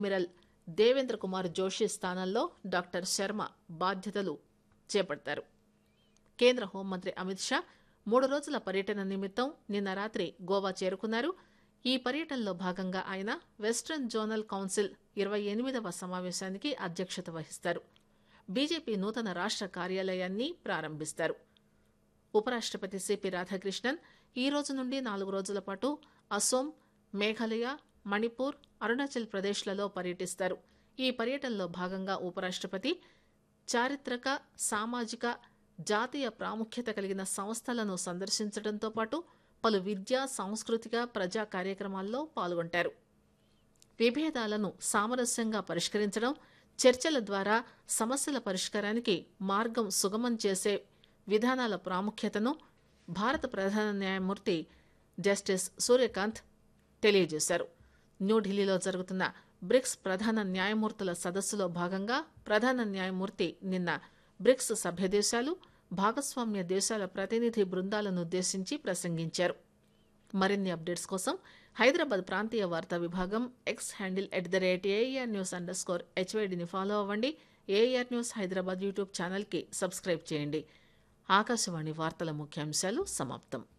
admiral Devendra Kumar Joshi స్థానంలో doctor Sharma బాధ్యతలు చేపడతారు కేంద్ర హోంమంత్రి అమిత్ షా మూడు రోజుల పర్యటన నిమిత్తం నిన్న రాత్రి గోవా చేరుకున్నారు ఈ పర్యటనలో భాగంగా ఆయన వెస్టర్న్ జోనల్ కౌన్సిల్ ఇరవై ఎనిమిదవ సమావేశానికి అధ్యక్షత వహిస్తారు బీజేపీ నూతన రాష్ట్ర కార్యాలయాన్ని ప్రారంభిస్తారు ఉపరాష్ట్రపతి సిపి రాధాకృష్ణన్ ఈ రోజు నుండి నాలుగు రోజుల పాటు అసోం మేఘాలయ మణిపూర్ అరుణాచల్ ప్రదేశ్లలో పర్యటిస్తారు ఈ పర్యటనలో భాగంగా ఉపరాష్ట్రపతి చారిత్రక సామాజిక జాతీయ ప్రాముఖ్యత కలిగిన సంస్థలను సందర్శించడంతో పాటు పలు విద్యా సాంస్కృతిక ప్రజా కార్యక్రమాల్లో పాల్గొంటారు విభేదాలను సామరస్యంగా పరిష్కరించడం చర్చల ద్వారా సమస్యల పరిష్కారానికి మార్గం సుగమం చేసే విధానాల ప్రాముఖ్యతను భారత ప్రధాన న్యాయమూర్తి జస్టిస్ సూర్యకాంత్ తెలియజేశారు న్యూఢిల్లీలో జరుగుతున్న బ్రిక్స్ ప్రధాన న్యాయమూర్తుల సదస్సులో భాగంగా ప్రధాన న్యాయమూర్తి నిన్న బ్రిక్స్ సభ్య దేశాలు భాగస్వామ్య దేశాల ప్రతినిధి బృందాలను ఉద్దేశించి ప్రసంగించారు మరిన్ని అప్డేట్స్ కోసం హైదరాబాద్ ప్రాంతీయ వార్తా విభాగం X handle at the rate AR news underscore హెచ్వైడిని ఫాలో అవ్వండి ఏఆర్ న్యూస్ హైదరాబాద్ యూట్యూబ్ ఛానల్కి సబ్స్క్రైబ్ చేయండి ఆకాశవాణి వార్తల ముఖ్యాంశాలు సమాప్తం